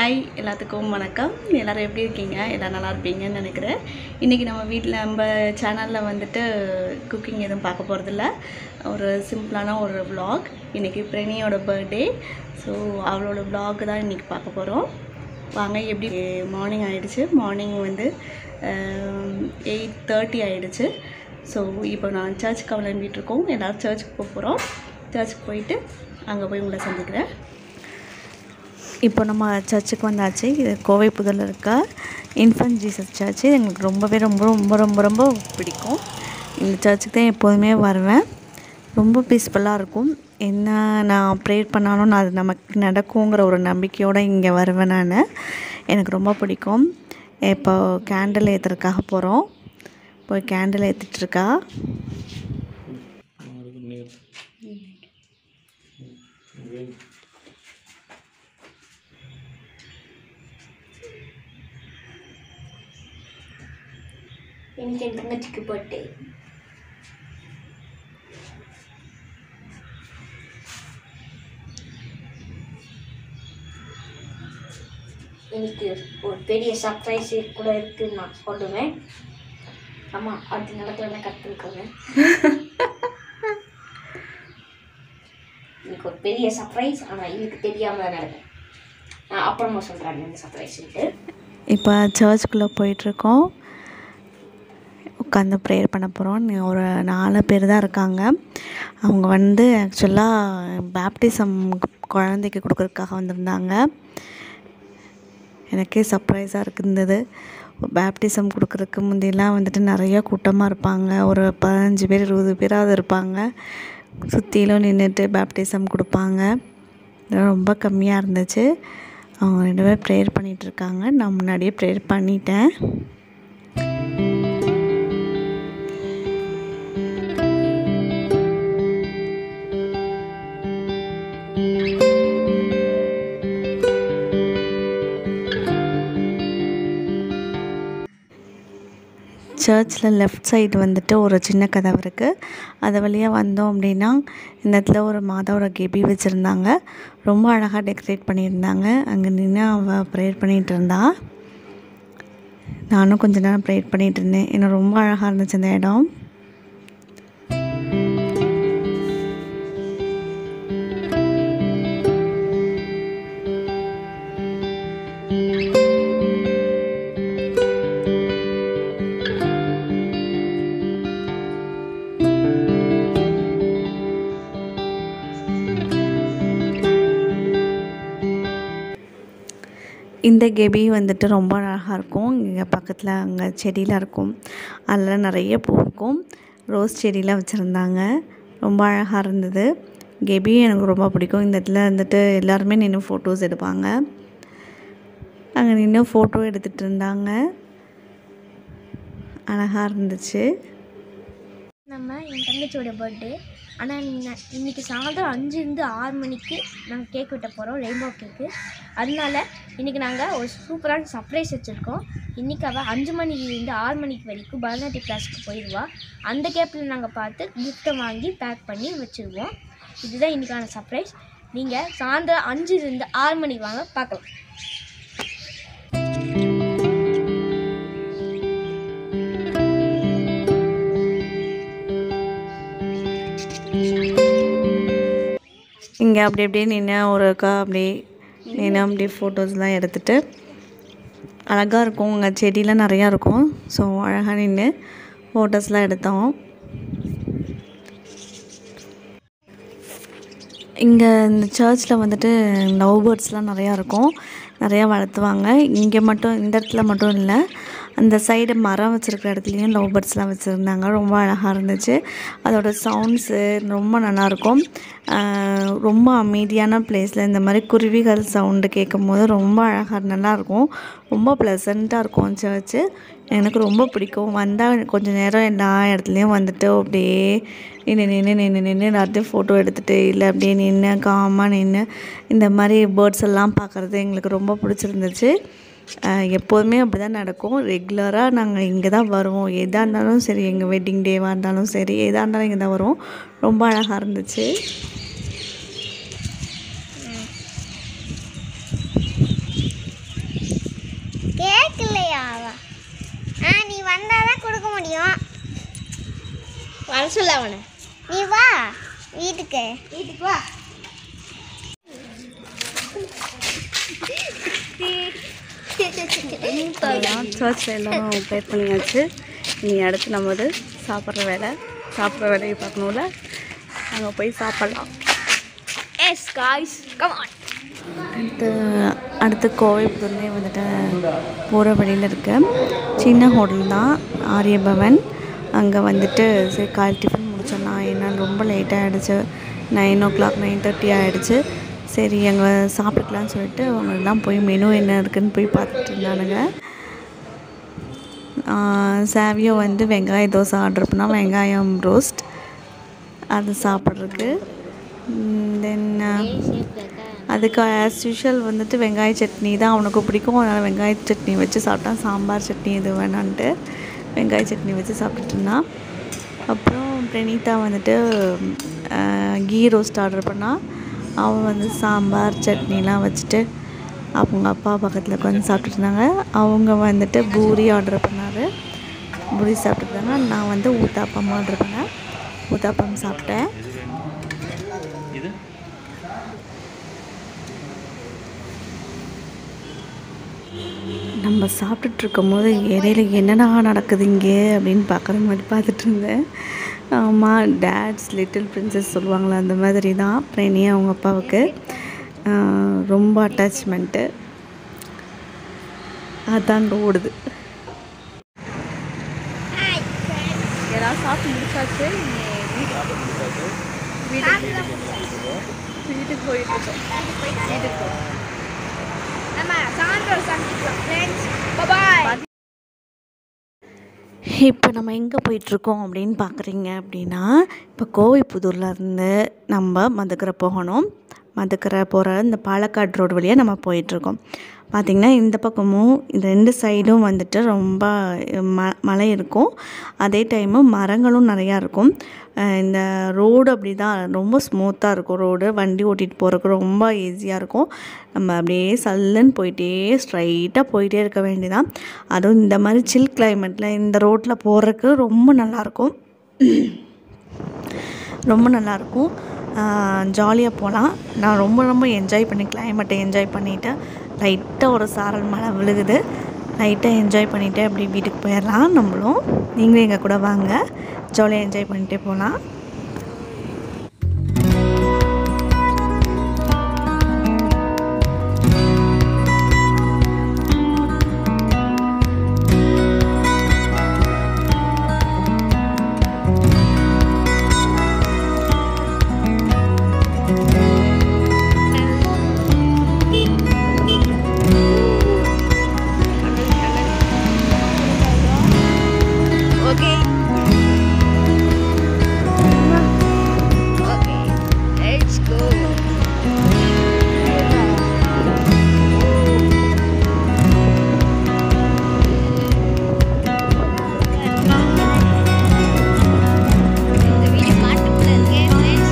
Hi எல்லாத்துக்கும் வணக்கம் எல்லோரும் எப்படி இருக்கீங்க எல்லோரும் நல்லா இருப்பீங்கன்னு நினைக்கிறேன் இன்றைக்கி நம்ம வீட்டில் நம்ம சேனலில் வந்துட்டு குக்கிங் எதுவும் பார்க்க போகிறதில்ல ஒரு சிம்பிளான ஒரு vlog இன்றைக்கி பிரணியோட பர்த்டே ஸோ அவளோட vlog தான் இன்றைக்கி பார்க்க போகிறோம் வாங்க எப்படி மார்னிங் ஆகிடுச்சு மார்னிங் வந்து எயிட் தேர்ட்டி ஆகிடுச்சு ஸோ இப்போ நான் சர்ச்சுக்கு கிளம்பிட்டு இருக்கோம் எல்லோரும் சர்ச்சுக்கு போக போகிறோம் சர்ச்சுக்கு போயிட்டு அங்கே போய் உங்களை சந்திக்கிறேன் இப்போ நம்ம சர்ச்சுக்கு வந்தாச்சு இது கோவை புதரில் இருக்க இன்ஃபன்ட் ஜீசஸ் சர்ச்சு இது எங்களுக்கு ரொம்பவே ரொம்ப ரொம்ப ரொம்ப ரொம்ப பிடிக்கும் இந்த சர்ச்சுக்கு தான் எப்போதுமே வருவேன் ரொம்ப பீஸ்ஃபுல்லாக இருக்கும் என்ன நான் ப்ரேயர் பண்ணாலும் நான் அது நமக்கு நடக்குங்கிற ஒரு நம்பிக்கையோடு இங்கே வருவேன் நான் எனக்கு ரொம்ப பிடிக்கும் இப்போ கேண்டில் ஏற்றுறதுக்காக போகிறோம் போய் கேண்டில் ஏற்றிட்டுருக்கா எனக்கு என் தங்கச்சிக்கு பர்த்டே எனக்கு ஒரு பெரிய சர்ப்ரைஸ் கூட இருக்குன்னு நான் சொல்லுவேன் ஆமாம் அடுத்த நடத்துல கற்றுருக்காங்க எனக்கு ஒரு பெரிய சர்ப்ரைஸ் ஆனால் எனக்கு தெரியாமல் தான் நடக்கும் நான் அப்புறமா சொல்கிறேன் இந்த சர்ப்ரைஸ்ன்ட்டு இப்போ சர்ச்சுக்குள்ளே போயிட்டுருக்கோம் உட்காந்து ப்ரேயர் பண்ண போகிறோம் ஒரு நாலு பேர் தான் இருக்காங்க அவங்க வந்து ஆக்சுவலாக பேப்டிசம் குழந்தைக்கு கொடுக்குறதுக்காக வந்திருந்தாங்க எனக்கே சர்ப்ரைஸாக இருந்தது பேப்டிசம் கொடுக்குறதுக்கு முந்தியெல்லாம் வந்துட்டு நிறைய கூட்டமாக இருப்பாங்க ஒரு பதினஞ்சு பேர் இருபது பேராவது இருப்பாங்க சுற்றிலும் நின்றுட்டு பேப்டிசம் கொடுப்பாங்க இதெல்லாம் ரொம்ப கம்மியாக இருந்துச்சு அவங்க ரெண்டு பேரும் ப்ரேயர் பண்ணிகிட்டு இருக்காங்க நான் முன்னாடியே ப்ரேயர் பண்ணிட்டேன் சர்ச்சில் லெஃப்ட் சைடு வந்துட்டு ஒரு சின்ன கதவு இருக்குது அது வழியாக வந்தோம் அப்படின்னா இந்த இடத்துல ஒரு மாதாவோட கெபி வச்சுருந்தாங்க ரொம்ப அழகாக டெக்கரேட் பண்ணியிருந்தாங்க அங்கே நின்று அவள் ப்ரேயர் பண்ணிகிட்டு இருந்தா நானும் கொஞ்ச நேரம் ப்ரேயர் பண்ணிகிட்டு இருந்தேன் எனக்கு ரொம்ப அழகாக இருந்துச்சு அந்த இடம் இந்த கெபி வந்துட்டு ரொம்ப அழகாக இருக்கும் இங்கே பக்கத்தில் அங்கே செடியெலாம் இருக்கும் அதில் நிறைய பூ இருக்கும் ரோஸ் செடியெலாம் வச்சுருந்தாங்க ரொம்ப அழகாக இருந்தது கெபியும் எனக்கு ரொம்ப பிடிக்கும் இந்த இடத்துல வந்துட்டு எல்லாருமே நின்று ஃபோட்டோஸ் எடுப்பாங்க அங்கே நின்று ஃபோட்டோ எடுத்துகிட்டு இருந்தாங்க அழகாக இருந்துச்சு நம்ம என் தங்கச்சியோட பர்த்டே ஆனால் இன்னைக்கு சாயந்தரம் அஞ்சுலேருந்து ஆறு மணிக்கு நாங்கள் கேக் வெட்ட போகிறோம் ரெயின்போ கேக்கு அதனால இன்றைக்கி நாங்கள் ஒரு சூப்பரான சர்ப்ரைஸ் வச்சுருக்கோம் இன்றைக்கி அவள் அஞ்சு மணிலேருந்து ஆறு மணிக்கு வரைக்கும் பரதநாட்டிய கிளாஸ்க்கு போயிடுவா அந்த கேப்பில் நாங்கள் பார்த்து கிஃப்ட்டை வாங்கி பேக் பண்ணி வச்சுருவோம் இதுதான் இன்றைக்கான சர்ப்ரைஸ் நீங்கள் சாயந்தரம் அஞ்சுலேருந்து ஆறு மணிக்கு வாங்க பார்க்கலாம் இங்கே அப்படி அப்படியே நின்று ஒரு அக்கா அப்படியே நின்று அப்படியே ஃபோட்டோஸ்லாம் எடுத்துகிட்டு அழகாக இருக்கும் அங்கே செடியெலாம் நிறையா இருக்கும் ஸோ அழகாக நின்று ஃபோட்டோஸ்லாம் எடுத்தோம் இங்கே இந்த சர்ச்சில் வந்துட்டு லவ் பேர்ட்ஸ்லாம் நிறையா இருக்கும் நிறையா வளர்த்துவாங்க இங்கே மட்டும் இந்த இடத்துல மட்டும் இல்லை அந்த சைடு மரம் வச்சுருக்கிற இடத்துலையும் லவ் பேர்ட்ஸ்லாம் வச்சுருந்தாங்க ரொம்ப அழகாக இருந்துச்சு அதோட சவுண்ட்ஸு ரொம்ப நல்லாயிருக்கும் ரொம்ப அமைதியான பிளேஸில் இந்த மாதிரி குருவிகள் சவுண்டு கேட்கும் போது ரொம்ப அழகாக நல்லாயிருக்கும் ரொம்ப ப்ளசண்ட்டாக இருக்கும் சர்ச்சு எனக்கு ரொம்ப பிடிக்கும் வந்தால் கொஞ்சம் நேரம் எல்லா இடத்துலையும் வந்துட்டு அப்படியே நின்று நின்று நின்று நின்று எல்லாத்தையும் ஃபோட்டோ எடுத்துகிட்டு இல்லை அப்படியே நின்று காமாக நின்று இந்த மாதிரி பேர்ட்ஸ் எல்லாம் பார்க்குறது எங்களுக்கு ரொம்ப பிடிச்சிருந்துச்சு எப்போதுமே அப்படி தான் நடக்கும் ரெகுலராக நாங்கள் இங்கே தான் வருவோம் எதாக இருந்தாலும் சரி எங்கள் வெட்டிங் டேவாக இருந்தாலும் சரி எதாக இருந்தாலும் இங்கே தான் வருவோம் ரொம்ப அழகாக இருந்துச்சு தெரியும் வர சொல்ல அவனை நீ வா வீட்டுக்கு வீட்டுக்கு வா சர்ச்சில் எல்லாம் ப்ளே பண்ணியாச்சு இனி அடுத்து நம்ம வந்து சாப்பிட்ற வேலை சாப்பிட்ற வேலையை பார்க்கணும்ல அங்கே போய் சாப்பிட்லாம் எஸ் காய்ஸ் கம் ஆன் அடுத்து அடுத்து கோவைப்புதூர்லேயே வந்துட்டு போகிற வழியில் இருக்க சின்ன ஹோட்டல் தான் ஆரியபவன் அங்கே வந்துட்டு சரி கால் டிஃபன் முடிச்சிடலாம் ஏன்னா ரொம்ப லேட் ஆகிடுச்சு nine o'clock nine thirty ஆகிடுச்சு சரி அங்கே சாப்பிட்டுக்கலாம்னு சொல்லிட்டு அவங்கெல்லாம் போய் மெனு என்ன இருக்குன்னு போய் பார்த்துட்டு இருந்தானுங்க சாவியோ வந்து வெங்காய தோசை ஆர்டர் பண்ணால் வெங்காயம் ரோஸ்ட் அது சாப்பிட்றதுக்கு தென் அதுக்கு ஆஸ் யூஷுவல் வந்துட்டு வெங்காய சட்னி தான் அவனுக்கு பிடிக்கும் அதனால் வெங்காய சட்னி வச்சு சாப்பிட்டான் சாம்பார் சட்னி இது வேணான்ட்டு வெங்காய சட்னி வச்சு சாப்பிட்டுட்டு இருந்தான் அப்புறம் பிரணீதா வந்துட்டு ஆஹ், கீ ரோஸ்ட் ஆர்டர் பண்ணால் அவன் வந்து சாம்பார் சட்னிலாம் வச்சுட்டு அவங்க அப்பா பக்கத்தில் உட்காந்து சாப்பிட்டுட்டு இருந்தாங்க அவங்க வந்துட்டு பூரி ஆர்டர் பண்ணார் பூரி சாப்பிட்டுட்டு இருந்தாங்க நான் வந்து ஊத்தாப்பம் ஆர்டர் பண்ணேன் ஊத்தாப்பம் சாப்பிட்டேன் நம்ம சாப்பிட்டுட்டு இருக்கும்போது இடையில என்னடா நடக்குது இங்கே அப்படின்னு பார்க்குற மாதிரி பார்த்துட்டு இருந்தேன் ஆமாம் டேட்ஸ் லிட்டில் பிரின்சஸ் சொல்லுவாங்களே அந்த மாதிரி தான் பிரேனி அவங்க அப்பாவுக்கு ஆஹ் ரொம்ப அட்டாச்மெண்ட்டு அதான் அங்கே ஓடுது ஏதாவது சாப்பிட்டு முடிச்சாச்சு வீட்டுக்கு போயிட்டு இருக்கோம் வீட்டுக்கு போகிறோம் நம்ம சாயந்தரம் சந்திக்கலாம் ஃப்ரெண்ட்ஸ் பாய் இப்போ நம்ம எங்கே போயிட்டுருக்கோம் அப்படின்னு பார்க்குறீங்க அப்படின்னா இப்போ கோவைப்புதூரில் இருந்து நம்ம மதுக்கரை போகணும் மதுக்கரை போகிற இந்த பாலக்காடு ரோடு வழியாக நம்ம போயிட்டுருக்கோம் பார்த்திங்கன்னா இந்த பக்கமும் இந்த ரெண்டு சைடும் வந்துட்டு ரொம்ப ம மலை இருக்கும் அதே டைமு மரங்களும் நிறையா இருக்கும் அஹ் இந்த ரோடு அப்படி தான் ரொம்ப ஸ்மூத்தாக இருக்கும் ரோடு வண்டி ஓட்டிகிட்டு போகிறதுக்கு ரொம்ப ஈஸியாக இருக்கும் நம்ம அப்படியே சல்லுன்னு போயிட்டே ஸ்ட்ரைட்டாக போயிட்டே இருக்க வேண்டியதான் அதுவும் இந்த மாதிரி சில் கிளைமேட்டில் இந்த ரோட்டில் போகிறதுக்கு ரொம்ப நல்லாயிருக்கும் ரொம்ப நல்லாயிருக்கும் ஜாலியாக போகலாம் நான் ரொம்ப ரொம்ப என்ஜாய் பண்ணி கிளைமேட்டை என்ஜாய் பண்ணிவிட்டு லைட்டாக ஒரு சாரல் மழை விழுகுது லைட்டாக என்ஜாய் பண்ணிவிட்டு அப்படி வீட்டுக்கு போயிடலாம் நம்மளும் நீங்களும் எங்கள் கூட வாங்க ஜாலியாக என்ஜாய் பண்ணிகிட்டே போகலாம் ஓகே ஓகே லெட்ஸ் கோ இந்த வீடியோ காட்டுக்குள்ள இருக்கேன் ஃப்ரெண்ட்ஸ்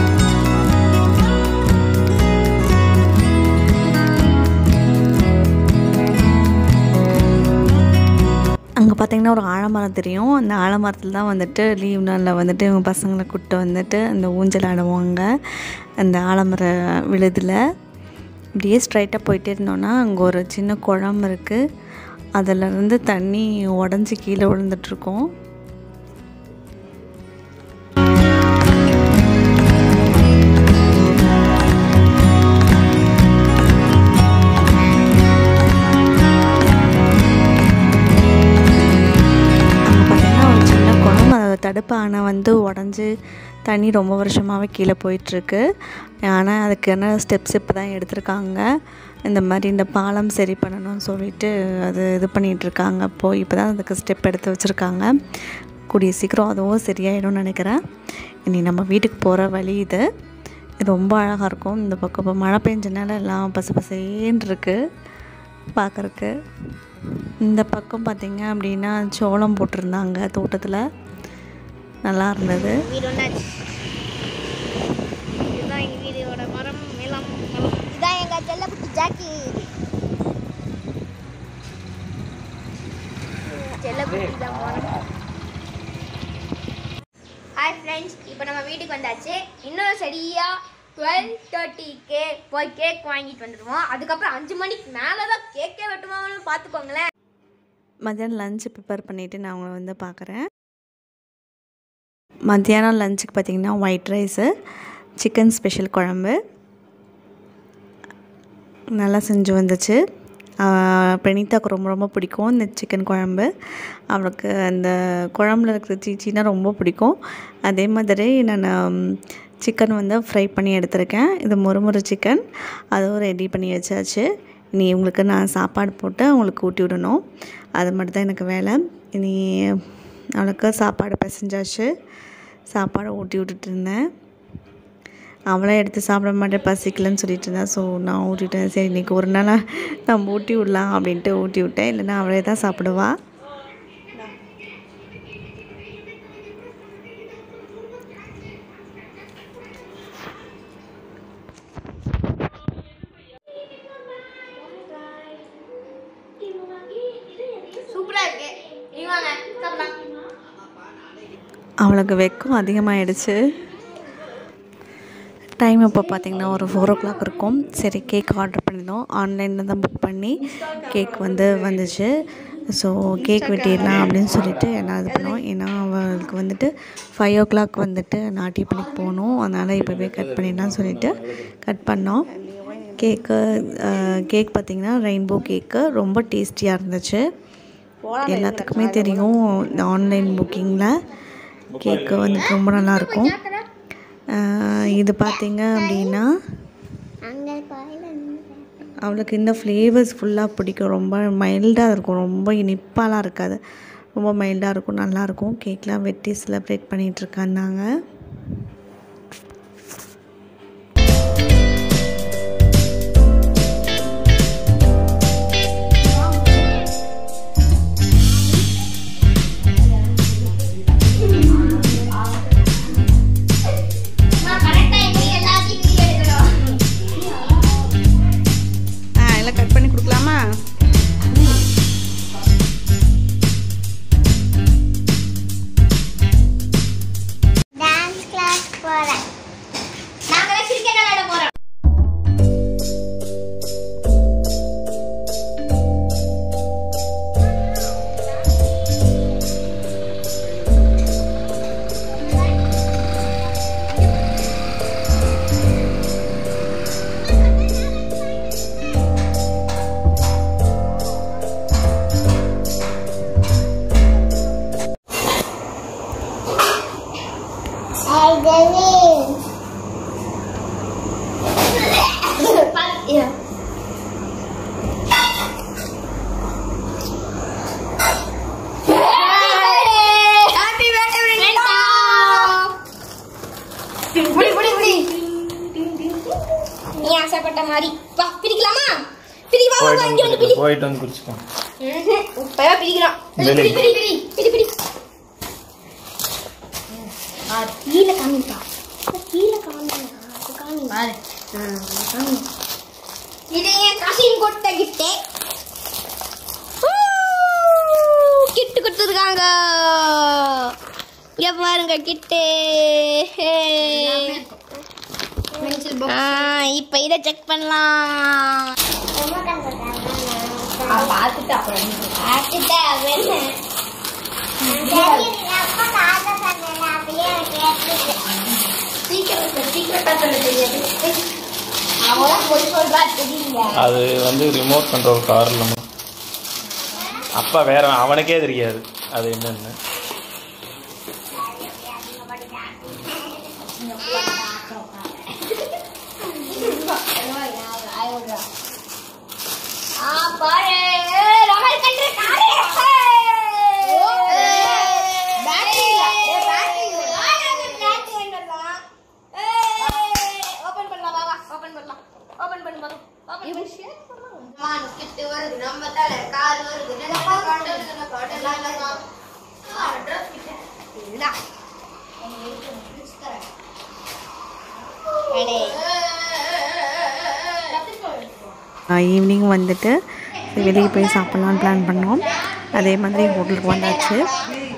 அங்கே பார்த்தீங்கன்னா ஒரு ஆலமரம் தெரியும் அந்த ஆலமரத்தில் தான் வந்துட்டு லீவ் நாளில் வந்துட்டு இவங்க பசங்களை கூப்பிட்டு வந்துட்டு அந்த ஊஞ்சல் ஆடுவாங்க அந்த ஆலமர விழுதில் இப்படியே ஸ்ட்ரைட்டாக போயிட்டே இருந்தோன்னா அங்கே ஒரு சின்ன குளம் இருக்குது அதிலிருந்து தண்ணி உடஞ்சி கீழே விழுந்துட்டுருக்கோம் அங்கே பார்த்தீங்கன்னா ஒரு சின்ன குளம் அதோட தடுப்பு அணை வந்து உடஞ்சி தண்ணி ரொம்ப வருஷமாகவே கீழே போயிட்டுருக்கு ஆனால் அதுக்கான ஸ்டெப்ஸ் இப்போ தான் எடுத்திருக்காங்க இந்த மாதிரி இந்த பாலம் சரி பண்ணணும்னு சொல்லிட்டு அது இது பண்ணிகிட்ருக்காங்க அப்போது இப்போ தான் அதுக்கு ஸ்டெப் எடுத்து வச்சுருக்காங்க கூடிய சீக்கிரம் அதுவும் சரியாயிடும்னு நினைக்கிறேன் இனி நம்ம வீட்டுக்கு போகிற வழி இது இது ரொம்ப அழகாக இருக்கும் இந்த பக்கம் இப்போ மழை பெஞ்சனால எல்லாம் பசு பசேன்னு இருக்குது பார்க்குறக்கு இந்த பக்கம் பார்த்தீங்க அப்படின்னா சோளம் போட்டிருந்தாங்க தோட்டத்தில் நல்லா இருந்தது வீடு ஒன்றாச்சு இதுதான் எங்கள் வீடோட மரம் மேலாம் மரம் இதுதான் எங்கள் செல்லக்குட்டி ஜாக்கி செல்லக்குட்டி தான் மரம் சரியாக டுவெல் தேர்ட்டிக்கே போய் கேக் வாங்கிட்டு வந்துடுவோம் அதுக்கப்புறம் அஞ்சு மணிக்கு மேலே தான் கேக்கே வெட்டுவாங்கன்னு பார்த்துக்கோங்களேன் மத்தியானம் லஞ்சு ப்ரிப்பேர் பண்ணிவிட்டு நான் உங்களை வந்து பார்க்குறேன் மத்தியானம் லஞ்சுக்கு பார்த்தீங்கன்னா ஒயிட் ரைஸு சிக்கன் ஸ்பெஷல் குழம்பு நல்லா செஞ்சு வந்துச்சு ஆஹ் பிரணீதாவுக்கு ரொம்ப ரொம்ப பிடிக்கும் இந்த சிக்கன் குழம்பு அவளுக்கு அந்த குழம்புல இருக்கிற சீச்சின்னா ரொம்ப பிடிக்கும் அதே மாதிரி நான் சிக்கன் வந்து ஃப்ரை பண்ணி எடுத்திருக்கேன் இது முறுமுறு சிக்கன் அதுவும் ரெடி பண்ணி வச்சாச்சு இனி இவங்களுக்கு நான் சாப்பாடு போட்டு அவங்களுக்கு ஊட்டி விடணும் அது மட்டும் தான் எனக்கு வேலை இனி அவளுக்கு சாப்பாடு பிசைஞ்சாச்சு சாப்பாடு ஊட்டி விட்டுட்டு இருந்தேன் அவளே எடுத்து சாப்பிட மாட்டேன் பசிக்கலன்னு சொல்லிட்டு இருந்தா ஸோ நான் ஊட்டிவிட்டேன் சரி இன்றைக்கி ஒரு நாளாக நம்ம ஊட்டி விடலாம் அப்படின்ட்டு ஊட்டி விட்டேன் இல்லைன்னா அவளே தான் சாப்பிடுவா சூப்பராக இருக்கு நீ வாங்க சாப்பிடலாம் அவளுக்கு வெக்கம் அதிகமாகிடுச்சு டைம் இப்போ பார்த்திங்கன்னா ஒரு ஃபோர் ஓ கிளாக் இருக்கும் சரி கேக் ஆர்டர் பண்ணியிருந்தோம் ஆன்லைனில் தான் புக் பண்ணி கேக் வந்து வந்துச்சு ஸோ கேக் வெட்டிடலாம் அப்படின்னு சொல்லிட்டு எல்லாம் இது பண்ணோம் ஏன்னா அவளுக்கு வந்துட்டு ஃபைவ் ஓ கிளாக் வந்துட்டு நாட்டியப்பள்ளிக்கு போகணும் அதனால் இப்போவே கட் பண்ணிடலாம் சொல்லிட்டு கட் பண்ணோம் கேக்கு கேக் பார்த்திங்கன்னா ரெயின்போ கேக்கு ரொம்ப டேஸ்டியாக இருந்துச்சு எல்லாத்துக்குமே தெரியும் இந்த ஆன்லைன் புக்கிங்கில் கேக்கு வந்துட்டு ரொம்ப நல்லாயிருக்கும் இது பார்த்தீங்க அப்படின்னா அங்கே அவளுக்கு இந்த ஃப்ளேவர்ஸ் ஃபுல்லாக பிடிக்கும் ரொம்ப மைல்டாக இருக்கும் ரொம்ப இனிப்பாலாம் இருக்காது ரொம்ப மைல்டாக இருக்கும் நல்லாயிருக்கும் கேக்லாம் வெட்டி செலிப்ரேட் பண்ணிகிட்டு இருக்காங்க ஆ எல்லாம் கட் பண்ணி கொடுக்கலாமா டான்ஸ் கிளாஸ் போகிறேன் நாங்கள் கிரிக்கெட் விளையாட போகிறோம் நீ ஆசைப்பட்ட மாதிரி வா பிரிக்கலாமா பிரி வா வா, வா இங்க வந்து பிரி போயிட்டு வந்து குடிச்சுக்கோ ம்ஹும். இப்பதான் பிரிக்கிறோம் பிரி பிரி பிரி பிரி பிரி பிரி ஆ, கீழே காமிப்பா கீழே காமிப்பா அது காமி பாரு காமி இது என் கசின் கொடுத்த கிஃப்ட் கிட்டு கொடுத்துருக்காங்க இங்க பாருங்க கிட்டு இப்போ இதை செக் பண்ணலாம் பார்த்துட்டு அப்புறம் பார்த்துட்டு அப்புறம் அது வந்து ரிமோட் கண்ட்ரோல் கார் இல்லைம்மா அப்பா வேற அவனுக்கே தெரியாது அது என்னன்னு ஓபன் பண்ணலாம் வா ஓபன் பண்ணலாம் ஓபன் பண்ணு மகன் ஓபன் பண்ணு கிட்டு வருது நம்ம தலை கால் வருது ஈவினிங் வந்துட்டு வெளியே போய் சாப்பிட்லான்னு பிளான் பண்ணோம் அதே மாதிரி ஹோட்டலுக்கு வந்தாச்சு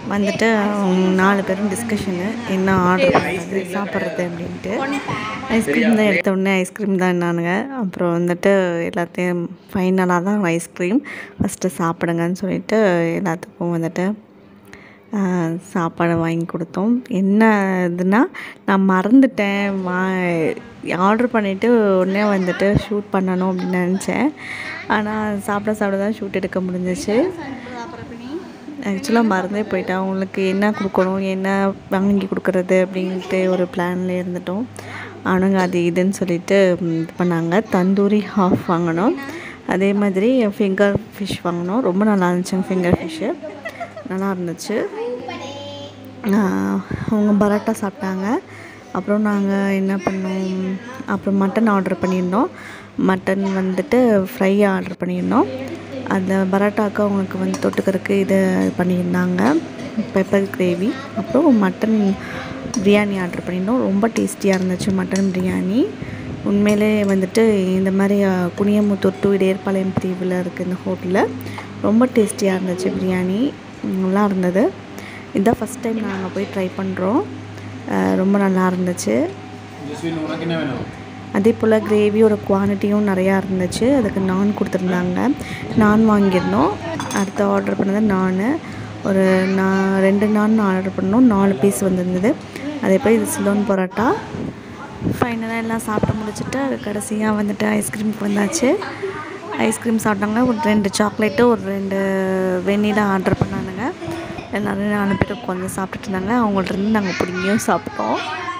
வந்துட்டு அவங்க நாலு பேரும் டிஸ்கஷனு என்ன ஆர்டர் பண்ணுறது சாப்பிட்றது அப்படின்ட்டு ஐஸ்கிரீம் தான் எடுத்த உடனே ஐஸ்கிரீம் தான் என்னானுங்க அப்புறம் வந்துட்டு எல்லாத்தையும் ஃபைனலாக தான் ஐஸ்கிரீம் ஃபஸ்ட்டு சாப்பிடுங்கன்னு சொல்லிட்டு எல்லாத்துக்கும் வந்துட்டு ஆஹ், சாப்பாடு வாங்கி கொடுத்தோம் என்ன இதுனா நான் மறந்துட்டேன் வா ஆர்டர் பண்ணிவிட்டு உடனே வந்துட்டு ஷூட் பண்ணணும் அப்படின்னு நினச்சேன் ஆனால் சாப்பிட சாப்பிட தான் ஷூட் எடுக்க முடிஞ்சிச்சு ஆக்சுவலாக மறந்தே போயிட்டேன் அவங்களுக்கு என்ன கொடுக்கணும் என்ன வாங்கி கொடுக்குறது அப்படின்ட்டு ஒரு பிளானில் இருந்துட்டோம் அவனுங்க அது இதுன்னு சொல்லிட்டு ம், இது பண்ணாங்க தந்தூரி ஹாஃப் வாங்கினோம் அதே மாதிரி ஃபிங்கர் ஃபிஷ் வாங்கினோம் ரொம்ப நல்லா இருந்துச்சுங்க ஃபிங்கர் ஃபிஷ்ஷு நல்லா இருந்துச்சு ஆஹ், அவங்க பரோட்டா சாப்பிட்டாங்க அப்புறம் நாங்கள் என்ன பண்ணோம் அப்புறம் மட்டன் ஆர்டர் பண்ணியிருந்தோம் மட்டன் வந்துட்டு ஃப்ரை ஆர்டர் பண்ணியிருந்தோம் அந்த பரோட்டாவுக்கு அவங்களுக்கு வந்து தொட்டுக்கிறதுக்கு இது பண்ணியிருந்தாங்க பெப்பர் கிரேவி அப்புறம் மட்டன் பிரியாணி ஆர்டர் பண்ணியிருந்தோம் ரொம்ப டேஸ்டியாக இருந்துச்சு மட்டன் பிரியாணி உண்மையிலே வந்துட்டு இந்த மாதிரி அஹ், குனியமுத்தூர் டு இடையர்பாளையம் பிரிவில் இருக்குது இந்த ஹோட்டலில் ரொம்ப டேஸ்டியாக இருந்துச்சு பிரியாணி நல்லா இருந்தது இதுதான் ஃபஸ்ட் டைம் நாங்கள் போய் ட்ரை பண்ணுறோம் ரொம்ப நல்லா இருந்துச்சு உனக்கு என்ன வேணும் அதே போல் கிரேவியோட குவான்டிட்டியும் நிறையா இருந்துச்சு அதுக்கு நான் கொடுத்துருந்தாங்க நான் வாங்கியிருந்தோம் அடுத்து ஆர்டர் பண்ணது நான் ஒரு நான் ரெண்டு நான் ஆர்டர் பண்ணோம் நாலு பீஸ் வந்திருந்தது அதே போல் இது சிலோன் பரோட்டா ஃபைனலாக எல்லாம் சாப்பிட்டு முடிச்சுட்டு கடைசியாக வந்துட்டு ஐஸ்கிரீமுக்கு வந்தாச்சு ஐஸ்கிரீம் சாப்பிட்டாங்க ஒரு ரெண்டு சாக்லேட்டு ஒரு ரெண்டு வெண்ணிலா ஆர்டர் பண்ணானுங்க எல்லோரும் நாலு பேர் உட்காந்து சாப்பிட்டுட்டு இருந்தாங்க அவங்கள்ட்ட இருந்து நாங்கள் பிடிங்கியும் சாப்பிட்டோம்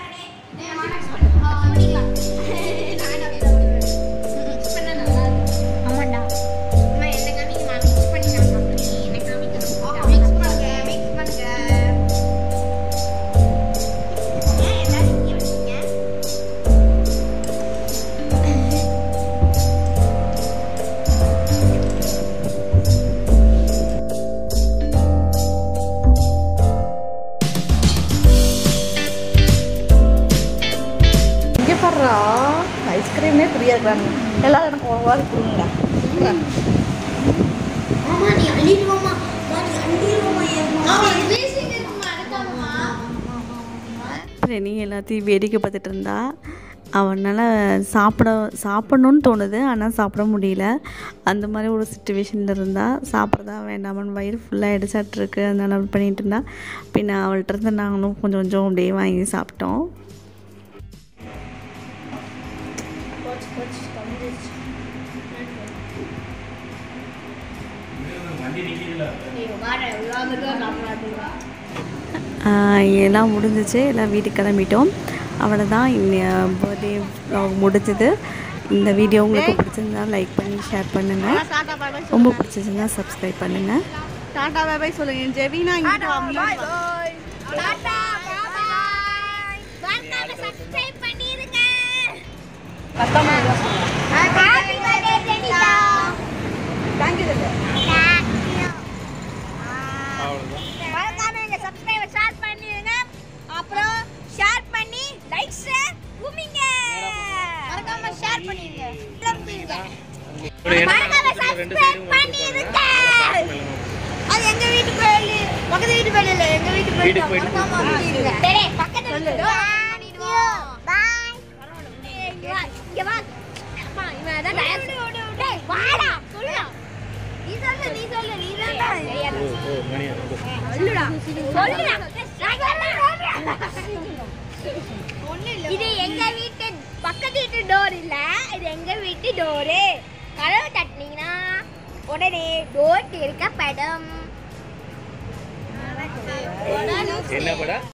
ஆமாண்டா அம்மா என்ன காமிங்க நான் மிக்ஸ் பண்ணி நான் சாப்பிடுறேன் என்ன காமிக்க மிக்ஸ் பண்ணுங்க மிக்ஸ் பண்ணுங்க ஏன் எல்லாரும் இங்கே வந்தீங்க இங்கே பாடுறா ஐஸ்கிரீமே ஃப்ரீயாக இருக்கிறாங்க எல்லாரும் எனக்கு ஒரு வாரம் கொடுங்க மாமா நீ அள்ளிடுவாமா நீ அள்ளிடுவாமா அவன் பேசிட்டு இருக்குமா அடுத்தாமா ரெனி எல்லாத்தையும் வேடிக்கை பார்த்துட்டு இருந்தா அவனால் சாப்பிட சாப்பிடணும்னு தோணுது ஆனால் சாப்பிட முடியல அந்த மாதிரி ஒரு சுச்சுவேஷனில் இருந்தா சாப்பிட்றதா வேண்டாமன்னு வயிறு ஃபுல்லாக இடிச்சாட்டிருக்கு அதனால அப்படி பண்ணிட்டு இருந்தா பின்ன அவள்கிட்ட இருந்து நாங்களும் கொஞ்சம் கொஞ்சம் அப்படியே வாங்கி சாப்பிட்டோம் ஆஹ் எல்லாம் முடிஞ்சிச்சு எல்லாம் வீட்டுக்கு கிளம்பிட்டோம் அவ்வளோதான் பர்த்டே முடிஞ்சது இந்த வீடியோ உங்களுக்கு பிடிச்சிருந்தா லைக் பண்ணி ஷேர் பண்ணுங்கள் ரொம்ப பிடிச்சிருந்தா சப்ஸ்கிரைப் பண்ணுங்கள் டாடா பை பை சொல்லுங்க ஜெவினா இங்கிட்டு வா mute வா. டாடா பாய் மறக்காம சப்ஸ்கிரைப் பண்ணிருங்க happy birthday Jenitha Thank you, Dada. மறக்காம எங்க சப்ஸ்கிரைபர் ஷேர் பண்ணிருங்க அப்புறம் ஷேர் பண்ணி லைக்ஸ் குமிங்க மறக்காம ஷேர் பண்ணிருங்க மறக்காம சப்ஸ்கிரைப் பண்ணிருங்க அது எங்க வீட்டு பேரு பக்கத்து வீட்டு பேரு இல்ல எங்க வீட்டு பேரு தான். மறக்காம பண்ணிருங்க டேய் பக்கத்துல வீட்டு பாய் இங்க வா இங்க வா அம்மா இவன் அதான் டயர் டேய் வாடா சொல்லுடா நீ சொல்லு நீ சொல்லு நீ தான் சொல்லுடா சொல்லுடா இது எங்க வீட்டு பக்கத்து வீட்டு டோர் இல்ல இது எங்க வீட்டு டோரு கதவு தட்டினீங்கன்னா உடனே டோர் திறக்கப்படும் என்ன படா